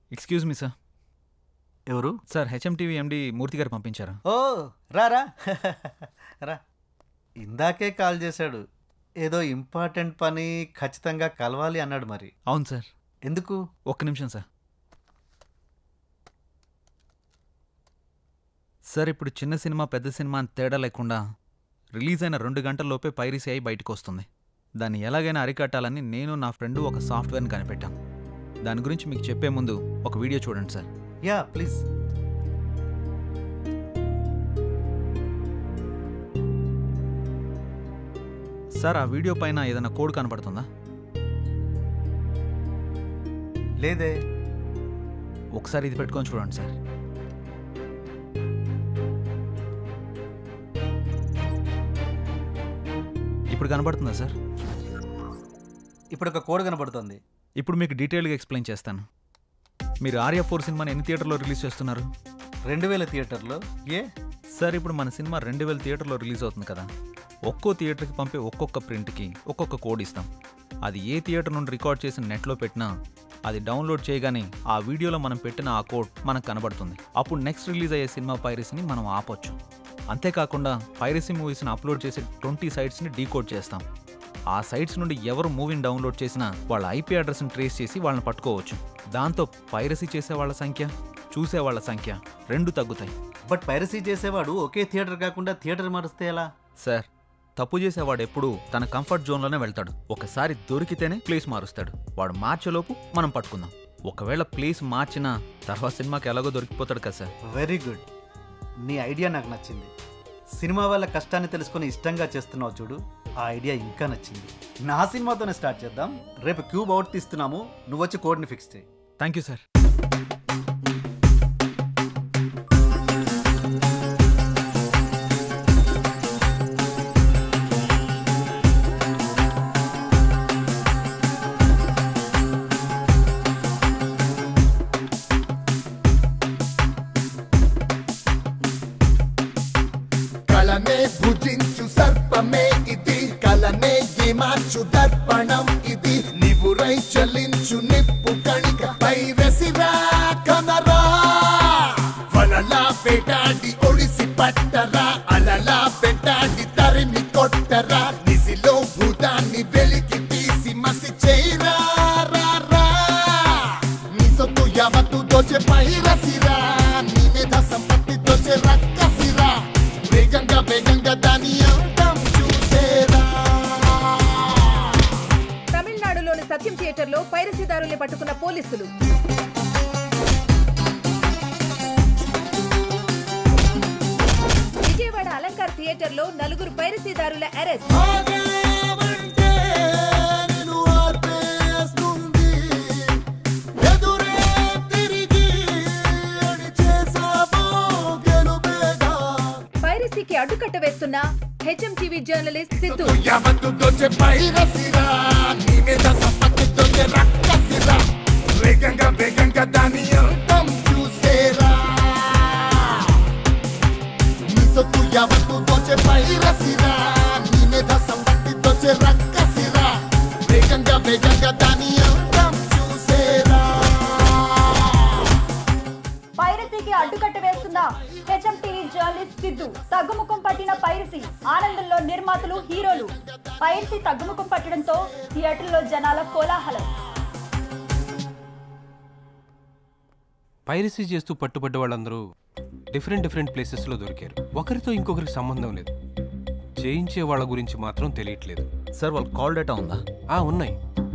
Excuse me sir ఎవరు sir HMTV MD Murthy garu పంపించారా ఓ రారా రా ఇందాకే కాల్ చేశాడు ఏదో ఇంపార్టెంట్ పని ఖచ్చితంగా కలవాలి అన్నాడు మరి అవును సార్ ఎందుకు ఒక్క నిమిషం సార్ సార్ ఇప్పుడు చిన్న సినిమా పెద్ద సినిమా అని తేడా లేకుండా రిలీజ్ అయిన రెండు గంటల్లోపే పైరసీ అయి బయటకు వస్తుంది దాన్ని ఎలాగైనా అరికట్టాలని నేను నా ఫ్రెండ్ ఒక సాఫ్ట్వేర్ని కనిపెట్టాం దాని గురించి మీకు చెప్పే ముందు ఒక వీడియో చూడండి సార్ యా ప్లీజ్ సార్ ఆ వీడియో పైన ఏదైనా కోడ్ కనపడుతుందా లేదే ఒకసారి ఇది పెట్టుకొని చూడండి సార్ ఇప్పుడు కనబడుతుందా సార్ ఇప్పుడు ఒక కోడ్ కనబడుతుంది ఇప్పుడు మీకు డీటెయిల్గా ఎక్స్ప్లెయిన్ చేస్తాను మీరు ఆర్యా ఫోర్ సినిమాని ఎన్ని థియేటర్లో రిలీజ్ చేస్తున్నారు రెండు వేల థియేటర్లో ఏ సార్ ఇప్పుడు మన సినిమా రెండు వేల థియేటర్లో రిలీజ్ అవుతుంది కదా ఒక్కో థియేటర్కి పంపే ఒక్కొక్క ప్రింట్కి ఒక్కొక్క కోడ్ ఇస్తాం అది ఏ థియేటర్ నుండి రికార్డ్ చేసి నెట్లో పెట్టినా అది డౌన్లోడ్ చేయగానే ఆ వీడియోలో మనం పెట్టిన ఆ కోడ్ మనకు కనబడుతుంది అప్పుడు నెక్స్ట్ రిలీజ్ అయ్యే సినిమా పైరసీని మనం ఆపొచ్చు అంతేకాకుండా పైరసీ మూవీస్ని అప్లోడ్ చేసే ట్వంటీ సైట్స్ని డీకోడ్ చేస్తాం ఆ సైట్స్ నుండి ఎవరు మూవీని డౌన్లోడ్ చేసినా వాళ్ళ ఐపీ అడ్రస్ని ట్రేస్ చేసి వాళ్ళని పట్టుకోవచ్చు దాంతో పైరసీ చేసే వాళ్ళ సంఖ్య చూసే వాళ్ళ సంఖ్య రెండు తగ్గుతాయి బట్ పైరసీ చేసేవాడు ఒకే థియేటర్ కాకుండా థియేటర్ మారిస్తే ఎలా సార్ తప్పు చేసేవాడు ఎప్పుడూ తన కంఫర్ట్ జోన్లోనే వెళ్తాడు ఒకసారి దొరికితేనే ప్లేస్ మారుస్తాడు వాడు మార్చేలోపు మనం పట్టుకుందాం ఒకవేళ ప్లేస్ మార్చినా తర్వాత సినిమాకి ఎలాగో దొరికిపోతాడు కదా సార్ వెరీ గుడ్ నీ ఐడియా నాకు నచ్చింది సినిమా వాళ్ళ కష్టాన్ని తెలుసుకొని ఇష్టంగా చేస్తున్నావు చూడు ఆ ఐడియా ఇంకా నచ్చింది నా సినిమాతోనే స్టార్ట్ చేద్దాం రేపు క్యూబ్ అవుట్ తీస్తున్నాము నువ్వు వచ్చి కోడ్ని ఫిక్స్ చేయి థ్యాంక్ యూ సార్ కలనే భుజించు సర్పమే ఇది కలనే ఏమార్చు దర్పణం ఇది నివురై చలించు నిప్పు కణిక పైరసిరా కనరా వలలా పెటాడి ఒడిసి పట్టరా అలలా పెటాడి తరిమి కొట్టరా నిసిలో భూతాన్ని వెలికి తీసి మసి చేయరా రా, రా. నీ సొత్తు యావత్తు దోచే పైరసిరా నీ మీద సంపత్తి దోచే రక్కసిరా వేగంగా వేగంగా దాని అంతం చూసేరా తమిళనాడులోని సత్యం థియేటర్లో పైరసీదారుల్ని పట్టుకున్న పోలీసులు విజయవాడ అలంకార్ థియేటర్లో నలుగురు పైరసీదారుల అరెస్ట్ ఆగేవంటే నిన్ను ఆర్పేస్తుంది. ఎదురే తిరిగి అణిచేసావో గెలుపేగా. పైరసీకి అడ్డుకట్ట వేస్తున్న హెచ్ఎం టీవీ జర్నలిస్ట్ సిద్ధు యావత్తు దోచే పైరసిరా నీ మీద సంపత్తి దోచే రక్కసిరా వేగంగా వేగంగా దాని అంతం చూసేరా నీ సొత్తు యావత్తు దోచే పైరసిరా నీ మీద సంపత్తి దోచే రక్కసిరా వేగంగా వేగంగా దాని అంతం చూసేరా పైరసీకి అడ్డుకట్ట వేస్తున్న హెచ్ఎం టీవీ జర్నలిస్ట్ సిద్ధు తగ్గుముఖం పట్టిన పైరసీ ఆనందంలో నిర్మాతలు హీరోలు పైరసీ తగ్గుముఖం పట్టడంతో థియేటర్లో జనాల కోలాహలం పైరసీ చేస్తూ పట్టుబడ్డ వాళ్ళందరూ డిఫరెంట్ డిఫరెంట్ ప్లేసెస్లో దొరికారు ఒకరితో ఇంకొకరికి సంబంధం లేదు చేయించే వాళ్ళ గురించి మాత్రం తెలియట్లేదు సార్ వాళ్ళ కాల్ డేటా ఉందా ఆ ఉన్నాయి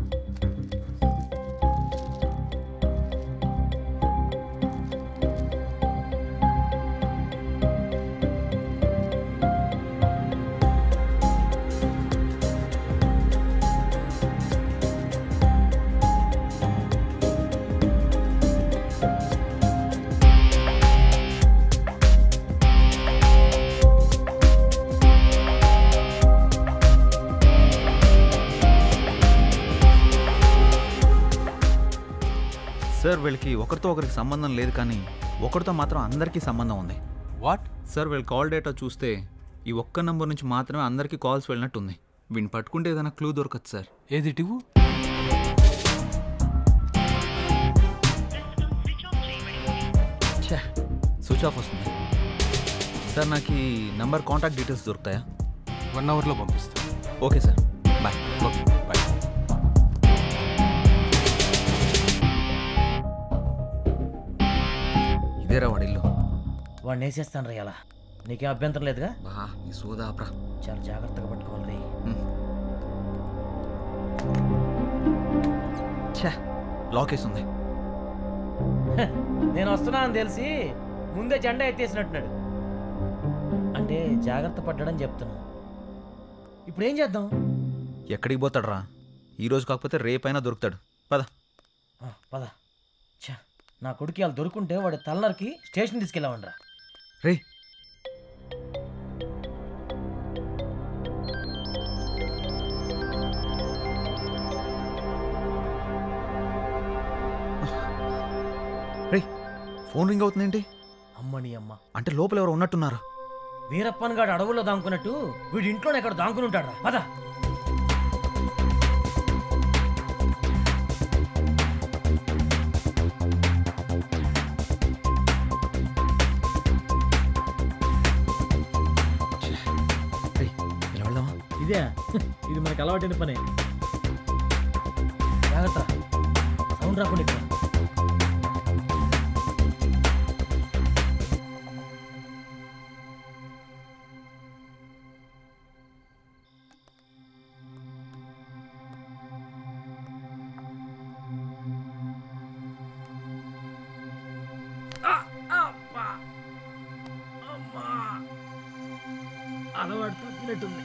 సార్ వీళ్ళకి ఒకరితో ఒకరికి సంబంధం లేదు కానీ ఒకరితో మాత్రం అందరికీ సంబంధం ఉంది వాట్ సార్ వీళ్ళ కాల్ డేటా చూస్తే ఈ ఒక్క నంబర్ నుంచి మాత్రమే అందరికీ కాల్స్ వెళ్ళినట్టుంది వీడిని పట్టుకుంటే ఏదైనా క్లూ దొరకదు సార్ ఏది టివు స్విచ్ ఆఫ్ వస్తుంది సార్ నాకు ఈ నంబర్ కాంటాక్ట్ డీటెయిల్స్ దొరుకుతాయా వన్ అవర్లో పంపిస్తాను okay sir bye okay bye ఇదేరా వాడి ఇల్లు వాడిని వేసేస్తాను రా ఇలా నీకేం అభ్యంతరం లేదుగా బా నీ సోదాప్రా చాలా జాగ్రత్తగా పట్టుకోవాలి రే ఛే లాక్ వేసి ఉంది నేను వస్తున్నా అని తెలిసి ముందే జెండా ఎత్తేసినట్టున్నాడు అంటే జాగ్రత్త పడ్డాడని చెప్తున్నా ఇప్పుడు ఏం చేద్దాం ఎక్కడికి పోతాడు రా ఈరోజు కాకపోతే రేపైనా దొరుకుతాడు పద ఆ, పద ఛ, నా కొడుకు వాళ్ళు దొరుకుంటే వాడి తలనరికి స్టేషన్ తీసుకెళ్ళామండ్రా రే రే ఫోన్ రింగ్ అవుతుందేంటి అమ్మని అమ్మ అంటే లోపల ఎవరు ఉన్నట్టున్నారు వీరప్పన్ గాడు అడవుల్లో దాంకున్నట్టు వీడి ఇంట్లోనే ఎక్కడ దాంకుని ఉంటాడు పద రే ఇలా వెళ్దామా ఇదే ఇది మనకు అలవాటైన పని జాగ్రత్త సౌండ్ రాకుండా ఇక్కడ అలవాటు తప్పినట్టుంది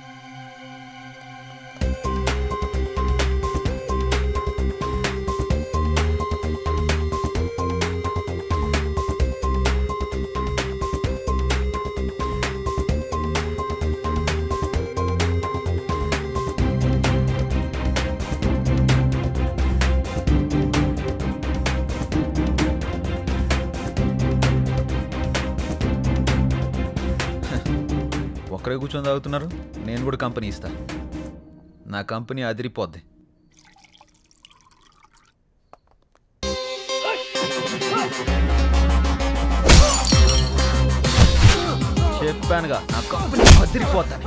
ఒక్కరే కూర్చొని తాగుతున్నారు నేను కూడా కంపెనీ ఇస్తా నా కంపెనీ అదిరిపోద్ది చెప్పానుగా నా కంపెనీ అదిరిపోద్దని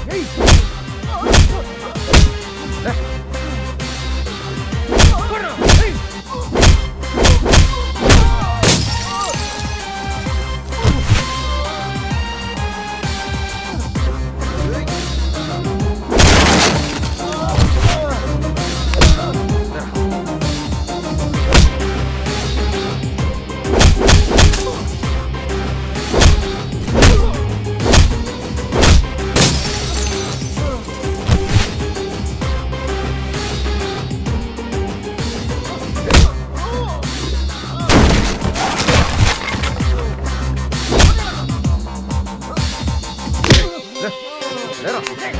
లేరా.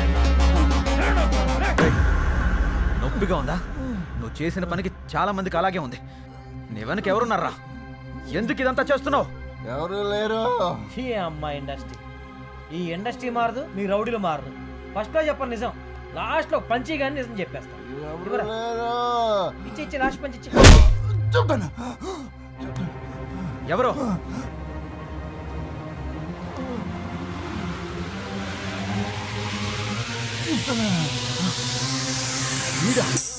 ఏయ్, నొప్పిగా ఉందా నువ్వు చేసిన పనికి చాలా మందికి అలాగే ఉంది నీ వెనక ఎవరున్నారా ఎందుకు ఇదంతా చేస్తున్నావు ఎవరు లేరు ఈ అమ్మ ఇండస్ట్రీ ఈ ఇండస్ట్రీ మారదు మీ రౌడీలు మారదు ఫస్ట్లో చెప్పను నిజం లాస్ట్లో పంచి కానీ నిజం చెప్పేస్తా ఎవరు ఇవ్వరా. లేరు ఇచ్చి ఇచ్చి లాస్ట్ పంచి ఇచ్చి చెప్తాను ఎవరు వీడా